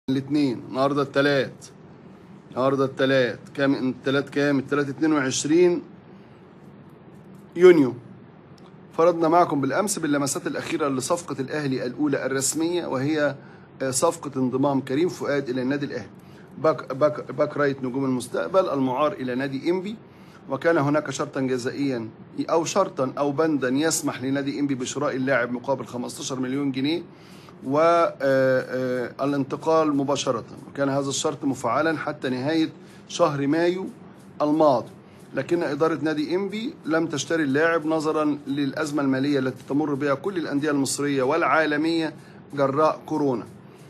الاثنين النهارده الثلاث النهارده الثلاث كام الثلاث كام الثلاث 22 يونيو فرضنا معكم بالامس باللمسات الاخيره لصفقه الاهلي الاولى الرسميه وهي آه، صفقه انضمام كريم فؤاد الى النادي الاهلي باك باك باك رايت نجوم المستقبل المعار الى نادي انبي وكان هناك شرطا جزائيا او شرطا او بندا يسمح لنادي انبي بشراء اللاعب مقابل 15 مليون جنيه والانتقال مباشرة وكان هذا الشرط مفعلا حتى نهاية شهر مايو الماضي لكن إدارة نادي إنبي لم تشتري اللاعب نظرا للأزمة المالية التي تمر بها كل الأندية المصرية والعالمية جراء كورونا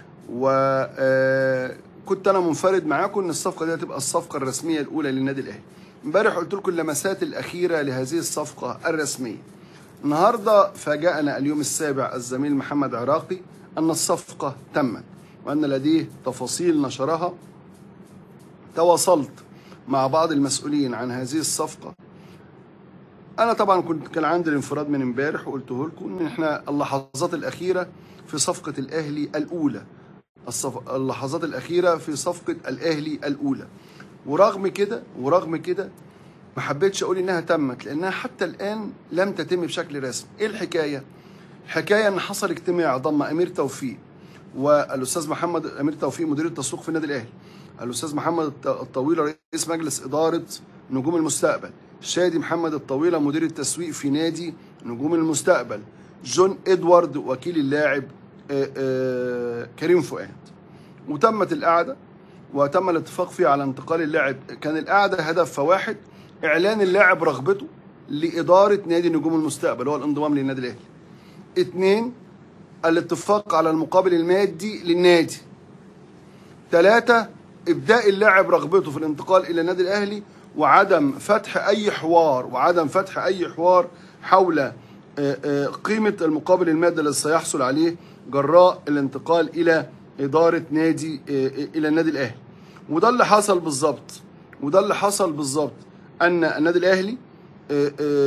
وكنت أنا منفرد معاكم أن الصفقة دي هتبقى الصفقة الرسمية الأولى للنادي الأهلي امبارح قلت لكم اللمسات الأخيرة لهذه الصفقة الرسمية النهارده فاجأنا اليوم السابع الزميل محمد عراقي أن الصفقة تمت وأن لديه تفاصيل نشرها تواصلت مع بعض المسؤولين عن هذه الصفقة أنا طبعا كنت كان عندي الانفراد من امبارح وقلته لكم إن إحنا اللحظات الأخيرة في صفقة الأهلي الأولى الصف... اللحظات الأخيرة في صفقة الأهلي الأولى ورغم كده ورغم كده ما حبيتش أقول إنها تمت لأنها حتى الآن لم تتم بشكل رسمي إيه الحكاية؟ الحكاية إن حصل اجتماع ضم أمير توفيق والأستاذ محمد أمير توفيق مدير التسويق في النادي الأهلي الأستاذ محمد الط- الطويلة رئيس مجلس إدارة نجوم المستقبل شادي محمد الطويلة مدير التسويق في نادي نجوم المستقبل جون إدوارد وكيل اللاعب آه، آه، كريم فؤاد وتمت القعدة وتم الاتفاق فيه على انتقال اللاعب كان القعدة هدفها واحد إعلان اللاعب رغبته لإدارة نادي نجوم المستقبل هو الانضمام للنادي الأهلي اتنين الاتفاق على المقابل المادي للنادي ثلاثة إبداء اللاعب رغبته في الانتقال إلى النادي الأهلي وعدم فتح أي حوار وعدم فتح أي حوار حول آه، آه، قيمة المقابل المادي الذي سيحصل عليه جراء الانتقال إلى إدارة نادي آه، آه، إلى النادي الأهلي وده اللي حصل بالظبط وده اللي حصل بالظبط أن النادي الأهلي آه،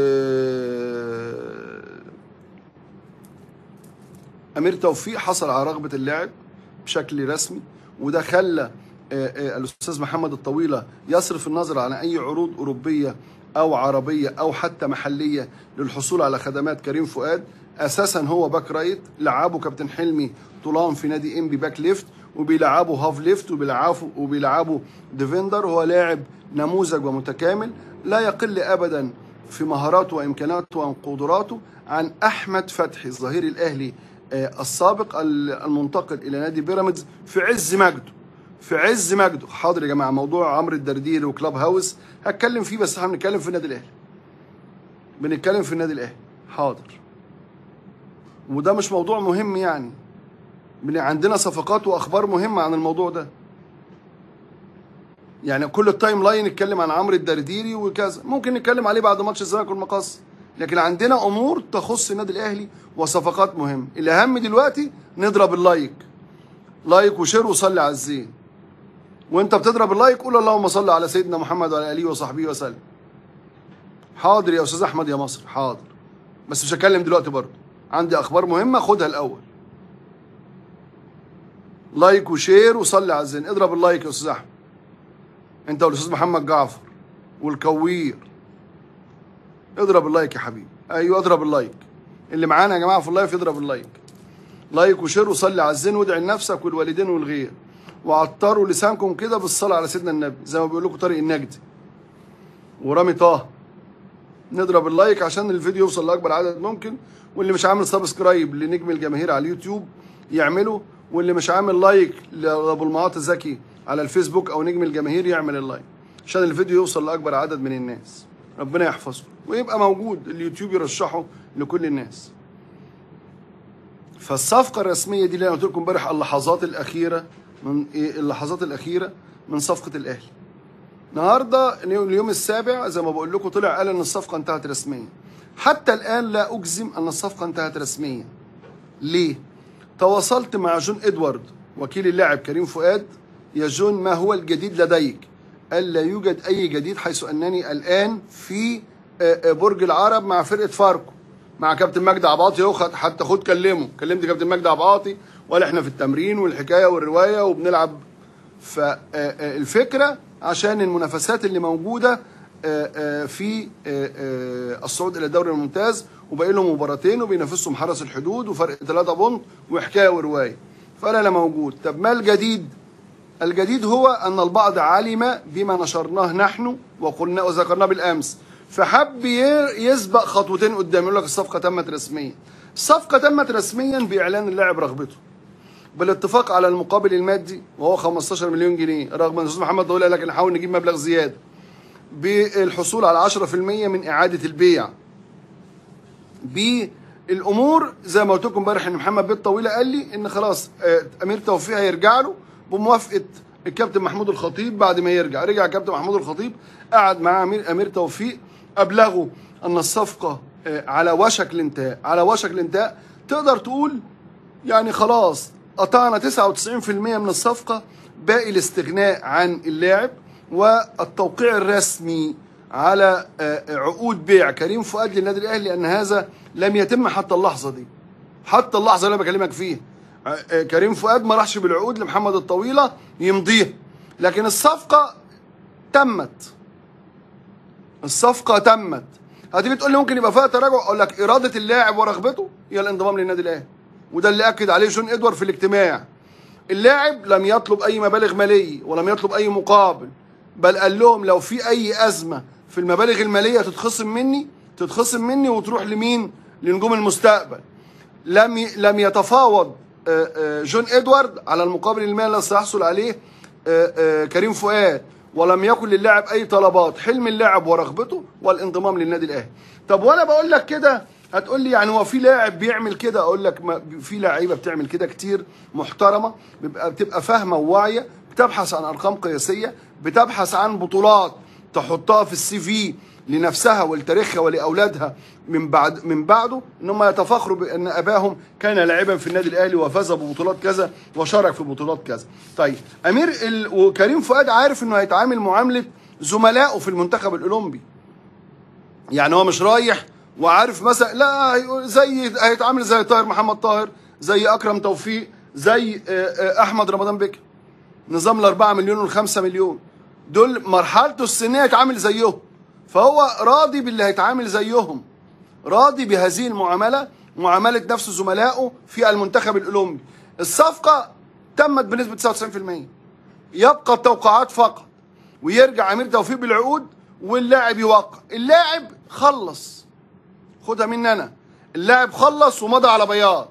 آه، امير توفيق حصل على رغبه اللاعب بشكل رسمي وده خلى آه، آه، الاستاذ محمد الطويله يصرف النظر عن اي عروض اوروبيه او عربيه او حتى محليه للحصول على خدمات كريم فؤاد اساسا هو باك رايت لعبه كابتن حلمي طولان في نادي انبي باك ليفت وبيلعبه هاف ليفت وبيلعبه وبيلعبه ديفندر هو لاعب نموذج ومتكامل لا يقل ابدا في مهاراته وامكاناته وقدراته عن احمد فتحي الظهير الاهلي آه، السابق ال- المنتقل الى نادي بيراميدز في عز مجده في عز مجده حاضر يا جماعه موضوع عمرو الدرديري وكلاب هاوس هتكلم فيه بس احنا بنتكلم في النادي الاهلي بنتكلم في النادي الاهلي حاضر وده مش موضوع مهم يعني بن- عندنا صفقات واخبار مهمه عن الموضوع ده يعني كل التايم لاين نتكلم عن عمرو الدرديري وكذا ممكن نتكلم عليه بعد ماتش الزمالك والمقص لكن عندنا امور تخص النادي الاهلي وصفقات مهمه الاهم دلوقتي نضرب اللايك لايك وشير وصلي على الزين وانت بتضرب اللايك قول اللهم صل على سيدنا محمد وعلى اله وصحبه وسلم حاضر يا استاذ احمد يا مصر حاضر بس مش هتكلم دلوقتي برضه عندي اخبار مهمه خدها الاول لايك وشير وصلي على الزين اضرب اللايك يا استاذ احمد انت والاستاذ محمد جعفر والكوير اضرب اللايك يا حبيبي ايوه اضرب اللايك اللي معانا يا جماعه في اللايف يضرب اللايك لايك وشير وصلي على الزين وادعي لنفسك والوالدين والغير وعطروا لسانكم كده بالصلاه على سيدنا النبي زي ما بيقول لكم طارق النجدي ورامي طه نضرب اللايك عشان الفيديو يوصل لاكبر عدد ممكن واللي مش عامل سبسكرايب لنجم الجماهير على اليوتيوب يعمله واللي مش عامل لايك لابو المعاطي زكي على الفيسبوك او نجم الجماهير يعمل اللايك عشان الفيديو يوصل لاكبر عدد من الناس ربنا يحفظه ويبقى موجود اليوتيوب يرشحه لكل الناس فالصفقه الرسميه دي اللي انا قلت لكم امبارح اللحظات الاخيره من إيه اللحظات الاخيره من صفقه الاهلي النهارده اليوم السابع زي ما بقول لكم طلع قال ان الصفقه انتهت رسميا حتى الان لا اجزم ان الصفقه انتهت رسميا ليه تواصلت مع جون ادوارد وكيل اللاعب كريم فؤاد يا جون ما هو الجديد لديك قال لا يوجد اي جديد حيث انني الان في آه، آه، برج العرب مع فرقه فاركو مع كابتن مجدي عباطي اهو خد- حتى خد كلمه كلمت كابتن مجدي عباطي ولا احنا في التمرين والحكايه والروايه وبنلعب فالفكره عشان المنافسات اللي موجوده آه، آه، في آه، آه، الصعود الى الدوري الممتاز وباقي لهم مباراتين وبينافسهم حرس الحدود وفرق 3 بونت وحكايه وروايه فلا لا موجود طب ما الجديد الجديد هو أن البعض علم بما نشرناه نحن وقلنا وذكرناه بالأمس فحب ي- يسبق خطوتين قدام يقول لك الصفقة تمت رسميا الصفقة تمت رسميا بإعلان اللاعب رغبته بالاتفاق على المقابل المادي وهو 15 مليون جنيه رغم ان الاستاذ محمد طويل قال لك نحاول نجيب مبلغ زياده بالحصول على 10% من اعاده البيع بالامور زي ما قلت لكم امبارح ان محمد بيت طويله قال لي ان خلاص آه، امير توفيق هيرجع له بموافقه الكابتن محمود الخطيب بعد ما يرجع رجع الكابتن محمود الخطيب قعد مع امير امير توفيق ابلغه ان الصفقه آه، على وشك الانتهاء على وشك الانتهاء تقدر تقول يعني خلاص قطعنا 99% من الصفقة باقي الاستغناء عن اللاعب والتوقيع الرسمي على آه، عقود بيع كريم فؤاد للنادي الاهلي لان هذا لم يتم حتى اللحظه دي حتى اللحظه اللي انا بكلمك فيها آه، آه، كريم فؤاد ما راحش بالعقود لمحمد الطويله يمضيها لكن الصفقه تمت الصفقه تمت هتيجي تقول لي ممكن يبقى فيها تراجع اقول لك اراده اللاعب ورغبته هي الانضمام للنادي الاهلي وده اللي اكد عليه جون ادوار في الاجتماع اللاعب لم يطلب اي مبالغ ماليه ولم يطلب اي مقابل بل قال لهم لو في اي ازمه في المبالغ الماليه تتخصم مني تتخصم مني وتروح لمين لنجوم المستقبل لم ي... لم يتفاوض آه، آه، جون ادوارد على المقابل المالي الذي سيحصل عليه آه، آه، كريم فؤاد ولم يكن للاعب اي طلبات حلم اللاعب ورغبته والانضمام للنادي الاهلي طب وانا بقول لك كده هتقول لي يعني هو في لاعب بيعمل كده اقول لك ما في لعيبه بتعمل كده كتير محترمه بيبقى بتبقى فاهمه وواعيه بتبحث عن ارقام قياسيه بتبحث عن بطولات تحطها في السي في لنفسها ولتاريخها ولاولادها من بعد من بعده ان هم يتفاخروا بان اباهم كان لاعبا في النادي الاهلي وفاز ببطولات كذا وشارك في بطولات كذا. طيب امير ال... وكريم فؤاد عارف انه هيتعامل معامله زملائه في المنتخب الاولمبي. يعني هو مش رايح وعارف مثلا لا هي- زي هيتعامل زي طاهر محمد طاهر زي اكرم توفيق زي آه، آه، احمد رمضان بكر نظام الأربعة مليون والخمسة مليون دول مرحلته السنية يتعامل زيهم فهو راضي باللي هيتعامل زيهم راضي بهذه المعاملة معاملة نفس زملائه في المنتخب الأولمبي الصفقة تمت بنسبة 99% يبقى التوقعات فقط ويرجع أمير توفيق بالعقود واللاعب يوقع اللاعب خلص خدها مني أنا اللاعب خلص ومضى على بياض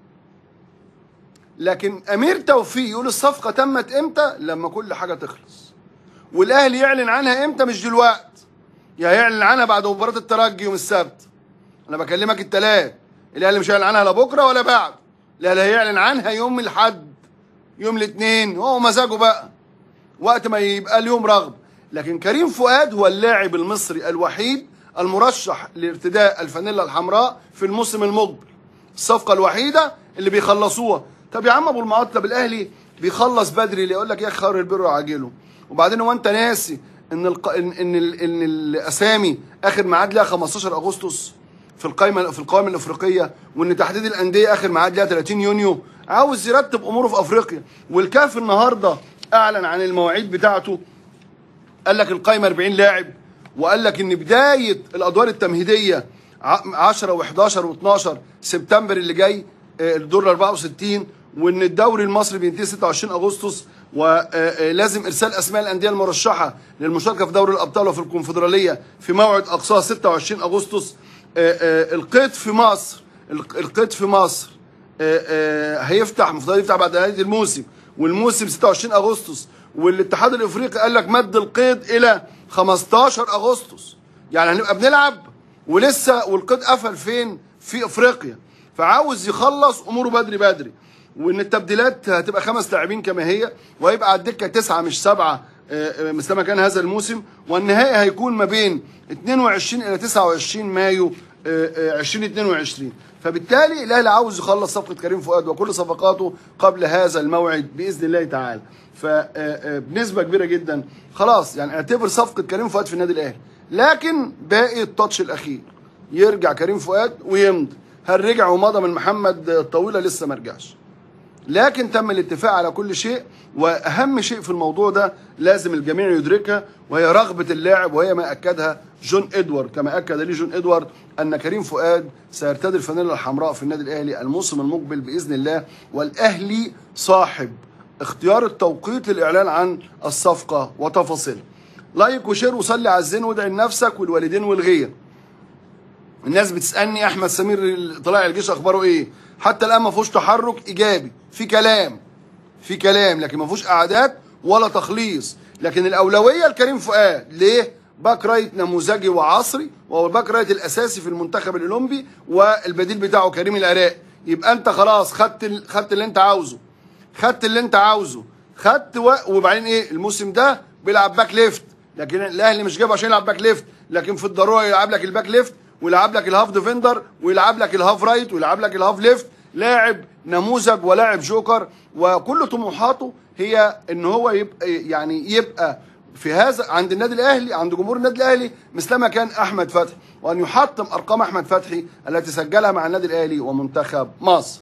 لكن امير توفيق يقول الصفقه تمت امتى لما كل حاجه تخلص والاهلي يعلن عنها امتى مش دلوقت يا هيعلن عنها بعد مباراه الترجي يوم السبت انا بكلمك التلات الاهلي مش هيعلن عنها لا بكره ولا بعد الاهلي هيعلن عنها يوم الاحد يوم الاثنين هو مزاجه بقى وقت ما يبقى اليوم رغب لكن كريم فؤاد هو اللاعب المصري الوحيد المرشح لارتداء الفانيلا الحمراء في الموسم المقبل الصفقه الوحيده اللي بيخلصوها طب يا عم ابو المعطل الاهلي بيخلص بدري اللي يقول لك يا اخي خير البر عاجله وبعدين هو انت ناسي ان الق... ان ان, ال... إن الاسامي اخر ميعاد لها 15 اغسطس في القائمه في القوائم الافريقيه وان تحديد الانديه اخر ميعاد لها 30 يونيو عاوز يرتب اموره في افريقيا والكاف النهارده اعلن عن المواعيد بتاعته قال لك القايمه 40 لاعب وقال لك ان بدايه الادوار التمهيديه 10 و11 و12 سبتمبر اللي جاي آه، الدور ال 64 وان الدوري المصري بينتهي 26 اغسطس ولازم ارسال اسماء الانديه المرشحه للمشاركه في دوري الابطال وفي الكونفدراليه في موعد اقصاها 26 اغسطس آه، آه، القيد في مصر الق- القيد في مصر آه، آه، هيفتح المفروض يفتح بعد نهايه الموسم والموسم 26 اغسطس والاتحاد الافريقي قال لك مد القيد الى 15 اغسطس يعني هنبقى بنلعب ولسه والقيد قفل فين في افريقيا فعاوز يخلص اموره بدري بدري وان التبديلات هتبقى خمس لاعبين كما هي وهيبقى على الدكه تسعه مش سبعه آه، آه، مثل ما كان هذا الموسم والنهائي هيكون ما بين 22 الى 29 مايو آه، آه، 2022 فبالتالي الاهلي عاوز يخلص صفقه كريم فؤاد وكل صفقاته قبل هذا الموعد باذن الله تعالى فبنسبه كبيره جدا خلاص يعني اعتبر صفقه كريم فؤاد في النادي الاهلي لكن باقي التاتش الاخير يرجع كريم فؤاد ويمضي هل رجع ومضى من محمد الطويله لسه ما رجعش لكن تم الاتفاق على كل شيء واهم شيء في الموضوع ده لازم الجميع يدركها وهي رغبه اللاعب وهي ما اكدها جون ادوارد كما اكد لي جون ادوارد ان كريم فؤاد سيرتدي الفانيلا الحمراء في النادي الاهلي الموسم المقبل باذن الله والاهلي صاحب اختيار التوقيت للاعلان عن الصفقه وتفاصيلها لايك وشير وصلي على الزين وادعي لنفسك والوالدين والغير الناس بتسالني احمد سمير اللي طلع الجيش اخباره ايه حتى الان ما فيهوش تحرك ايجابي في كلام في كلام لكن ما فيهوش قعدات ولا تخليص لكن الاولويه لكريم فؤاد ليه باك رايت نموذجي وعصري وهو الباك رايت الاساسي في المنتخب الاولمبي والبديل بتاعه كريم العراقي يبقى انت خلاص خدت ال- خدت اللي انت عاوزه خدت اللي انت عاوزه خدت و... وبعدين ايه الموسم ده بيلعب باك ليفت لكن الاهلي مش جايبه عشان يلعب باك ليفت لكن في الضروره يلعب لك الباك ليفت ويلعب لك الهاف ديفندر ويلعب لك الهاف رايت ويلعب لك الهاف ليفت لاعب نموذج ولاعب جوكر وكل طموحاته هي ان هو يبقى يعني يبقى في هذا عند النادي الاهلي عند جمهور النادي الاهلي مثلما كان احمد فتحي وان يحطم ارقام احمد فتحي التي سجلها مع النادي الاهلي ومنتخب مصر